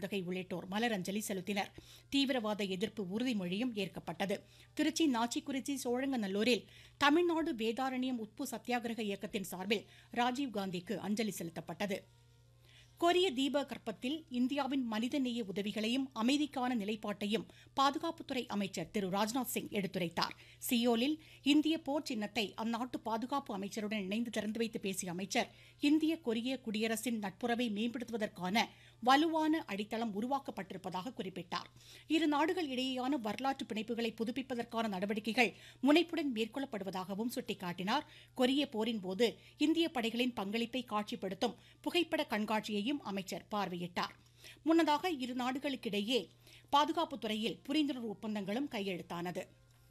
பெருந்தகை உள்ளிட்டோர் மலரஞ்சலி செலுத்தினர் தீவிரவாத எதிர்ப்பு உறுதிமொழியும் ஏற்கப்பட்டது திருச்சி நாச்சிக்குறிச்சி சோழங்கநல்லூரில் தமிழ்நாடு வேதாரண்யம் உப்பு சத்தியாகிரக இயக்கத்தின் சார்பில் ராஜீவ்காந்திக்கு அஞ்சலி செலுத்தப்பட்டது கொரிய தீபகற்பத்தில் இந்தியாவின் மனிதநேய உதவிகளையும் அமைதிக்கான நிலைப்பாட்டையும் பாதுகாப்புத்துறை அமைச்சர் திரு ராஜ்நாத் சிங் எடுத்துரைத்தார் சியோலில் இந்திய போர் சின்னத்தை அந்நாட்டு பாதுகாப்பு அமைச்சருடன் இணைந்து திறந்து வைத்து பேசிய அமைச்சர் இந்திய கொரிய குடியரசின் நட்புறவை மேம்படுத்துவதற்கான வலுவான அடித்தளம் உருவாக்கப்பட்டிருப்பதாக குறிப்பிட்டார் இரு நாடுகள் இடையேயான வரலாற்று பிணைப்புகளை புதுப்பிப்பதற்கான நடவடிக்கைகள் முனைப்புடன் மேற்கொள்ளப்படுவதாகவும் சுட்டிக்காட்டினார் கொரிய போரின் போது இந்திய படைகளின் பங்களிப்பை காட்சிப்படுத்தும் புகைப்பட கண்காட்சியையும் அமைச்சர் பார்வையிட்டார் முன்னதாக இரு நாடுகளுக்கிடையே பாதுகாப்புத் துறையில் புரிந்துணர்வு ஒப்பந்தங்களும் கையெழுத்தானது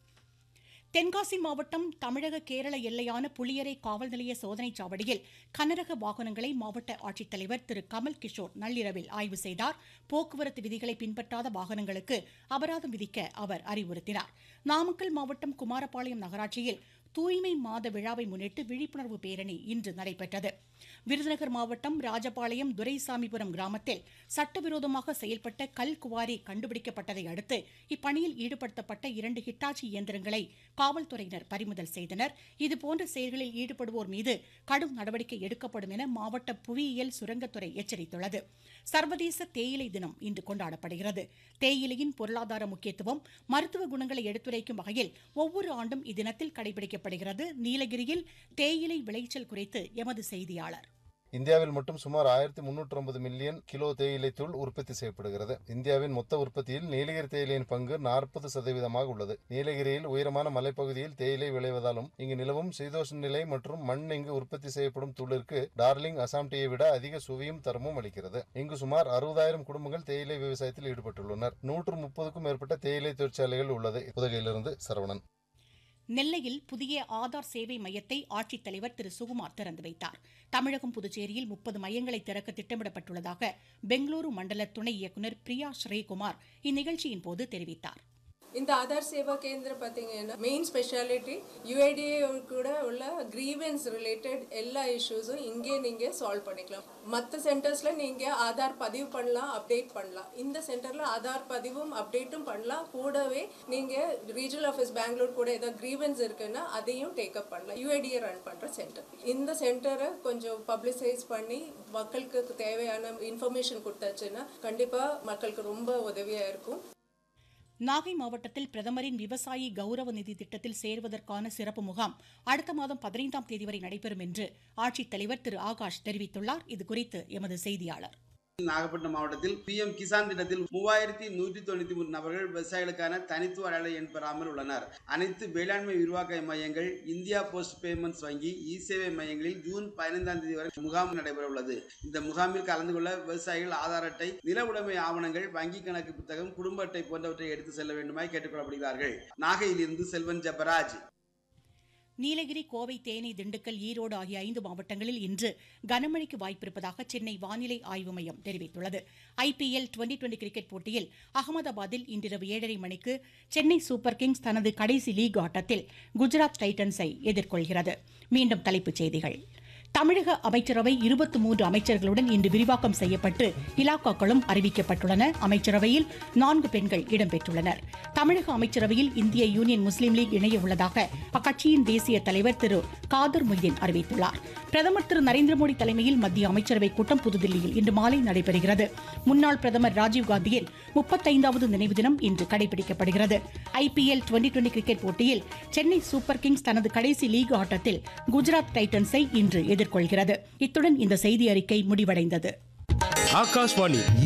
தென்காசி மாவட்டம் தமிழக கேரள எல்லையான புளியரை காவல் நிலைய சோதனைச் சாவடியில் கனரக வாகனங்களை மாவட்ட ஆட்சித்தலைவர் திரு கமல் கிஷோர் நள்ளிரவில் ஆய்வு செய்தார் போக்குவரத்து விதிகளை பின்பற்றாத வாகனங்களுக்கு அபராதம் விதிக்க அவர் அறிவுறுத்தினார் நாமக்கல் மாவட்டம் குமாரபாளையம் நகராட்சியில் தூய்மை மாத விழாவை முன்னிட்டு விழிப்புணர்வு பேரணி இன்று நடைபெற்றது விருதுநகர் மாவட்டம் ராஜபாளையம் துரைசாமிபுரம் கிராமத்தில் சட்டவிரோதமாக செயல்பட்ட கல் குவாரி கண்டுபிடிக்கப்பட்டதை அடுத்து இப்பணியில் ஈடுபடுத்தப்பட்ட இரண்டு ஹிட்டாச்சி இயந்திரங்களை காவல்துறையினர் பறிமுதல் செய்தனர் இதுபோன்ற செயல்களில் ஈடுபடுவோர் மீது கடும் நடவடிக்கை எடுக்கப்படும் என மாவட்ட புவியியல் சுரங்கத்துறை எச்சரித்துள்ளது சர்வதேச தேயிலை தினம் இன்று கொண்டாடப்படுகிறது தேயிலையின் பொருளாதார முக்கியத்துவம் மருத்துவ குணங்களை எடுத்துரைக்கும் வகையில் ஒவ்வொரு ஆண்டும் இத்தினத்தில் கடைபிடிக்கப்படுகிறது நீலகிரியில் தேயிலை விளைச்சல் குறித்து எமது செய்தியாளர் இந்தியாவில் மட்டும் சுமார் ஆயிரத்தி முன்னூற்றி ஐம்பது மில்லியன் கிலோ தேயிலை தூள் உற்பத்தி செய்யப்படுகிறது இந்தியாவின் மொத்த உற்பத்தியில் நீலகிரி தேயிலையின் பங்கு நாற்பது சதவீதமாக உள்ளது நீலகிரியில் உயரமான மலைப்பகுதியில் தேயிலை விளைவதாலும் இங்கு நிலவும் சீதோஷ நிலை மற்றும் மண் இங்கு உற்பத்தி செய்யப்படும் தூளிற்கு டார்லிங் அசாம் டீயை விட அதிக சுவையும் தரமும் அளிக்கிறது இங்கு சுமார் அறுபதாயிரம் குடும்பங்கள் தேயிலை விவசாயத்தில் ஈடுபட்டுள்ளனர் நூற்று முப்பதுக்கும் மேற்பட்ட தேயிலை தொழிற்சாலைகள் உள்ளது உதகையிலிருந்து சரவணன் நெல்லையில் புதிய ஆதார் சேவை மையத்தை ஆட்சித்தலைவர் திரு சுகுமார் திறந்து வைத்தார் தமிழகம் புதுச்சேரியில் முப்பது மையங்களை திறக்க திட்டமிடப்பட்டுள்ளதாக பெங்களூரு மண்டல துணை இயக்குநர் பிரியா ஸ்ரீகுமார் இந்நிகழ்ச்சியின் போது தெரிவித்தார் இந்த ஆதார் சேவா கேந்திரம் பார்த்தீங்கன்னா மெயின் ஸ்பெஷாலிட்டி யுஐடிஏ கூட உள்ள கிரீவன்ஸ் ரிலேட்டட் எல்லா இஷ்யூஸும் இங்கே நீங்கள் சால்வ் பண்ணிக்கலாம் மற்ற சென்டர்ஸில் நீங்கள் ஆதார் பதிவு பண்ணலாம் அப்டேட் பண்ணலாம் இந்த சென்டரில் ஆதார் பதிவும் அப்டேட்டும் பண்ணலாம் கூடவே நீங்கள் ரீஜனல் ஆஃபீஸ் பெங்களூர் கூட ஏதாவது கிரீவன்ஸ் இருக்குன்னா அதையும் டேக்கப் பண்ணலாம் யுஐடிஏ ரன் பண்ணுற சென்டர் இந்த சென்டரை கொஞ்சம் பப்ளிசைஸ் பண்ணி மக்களுக்கு தேவையான இன்ஃபர்மேஷன் கொடுத்தாச்சுன்னா கண்டிப்பாக மக்களுக்கு ரொம்ப உதவியாக இருக்கும் நாகை மாவட்டத்தில் பிரதமரின் விவசாயி கௌரவ நிதி திட்டத்தில் சேர்வதற்கான சிறப்பு முகாம் அடுத்த மாதம் பதினைந்தாம் தேதி வரை நடைபெறும் என்று ஆட்சித்தலைவர் திரு ஆகாஷ் தெரிவித்துள்ளார் இதுகுறித்து எமது செய்தியாளர் நாகப்பட்டினம் மாவட்டத்தில் பி எம் கிசான் திட்டத்தில் மூவாயிரத்தி நூற்றி தொண்ணூத்தி மூணு நபர்கள் விவசாயிகளுக்கான தனித்துவ அடையாள எண் பெறாமல் உள்ளனர் அனைத்து வேளாண்மை விரிவாக்க மையங்கள் இந்தியா போஸ்ட் பேமெண்ட்ஸ் வங்கி இ சேவை மையங்களில் ஜூன் பதினைந்தாம் தேதி வரை முகாம் நடைபெற உள்ளது இந்த முகாமில் கலந்து கொள்ள விவசாயிகள் ஆதார் அட்டை நில உடைமை ஆவணங்கள் வங்கி கணக்கு புத்தகம் குடும்ப அட்டை போன்றவற்றை எடுத்து செல்ல வேண்டுமாய் கேட்டுக்கொள்ளப்படுகிறார்கள் நாகையிலிருந்து செல்வன் ஜபராஜ் நீலகிரி கோவை தேனி திண்டுக்கல் ஈரோடு ஆகிய ஐந்து மாவட்டங்களில் இன்று கனமழைக்கு வாய்ப்பிருப்பதாக சென்னை வானிலை ஆய்வு மையம் தெரிவித்துள்ளது ஐபிஎல் டுவெண்டி டுவெண்டி கிரிக்கெட் போட்டியில் அகமதாபாத்தில் இன்றிரவு ஏழரை மணிக்கு சென்னை சூப்பர் கிங்ஸ் தனது கடைசி லீக் ஆட்டத்தில் குஜராத் டைட்டன்ஸை எதிர்கொள்கிறது மீண்டும் தலைப்புச் செய்திகள் தமிழக அமைச்சரவை இருபத்தி மூன்று அமைச்சர்களுடன் இன்று விரிவாக்கம் செய்யப்பட்டு இலாக்காக்களும் அறிவிக்கப்பட்டுள்ளன அமைச்சரவையில் நான்கு பெண்கள் இடம்பெற்றுள்ளனர் தமிழக அமைச்சரவையில் இந்திய யூனியன் முஸ்லீம் லீக் இணைய உள்ளதாக அக்கட்சியின் தேசிய தலைவர் திரு காதர் மொய்தீன் அறிவித்துள்ளார் பிரதமர் திரு நரேந்திர மோடி தலைமையில் மத்திய அமைச்சரவை கூட்டம் புதுதில்லியில் இன்று மாலை நடைபெறுகிறது முன்னாள் பிரதமர் ராஜீவ்காந்தியின் முப்பத்தைந்தாவது நினைவு தினம் இன்று கடைபிடிக்கப்படுகிறது ஐபிஎல் டுவெண்டி டுவெண்டி கிரிக்கெட் போட்டியில் சென்னை சூப்பர் கிங்ஸ் தனது கடைசி லீக் ஆட்டத்தில் குஜராத் டைட்டன்ஸை இன்று எதிர்கொள்கிறது இத்துடன் இந்த செய்தி அறிக்கை முடிவடைந்தது ஆகாஷ்வாணி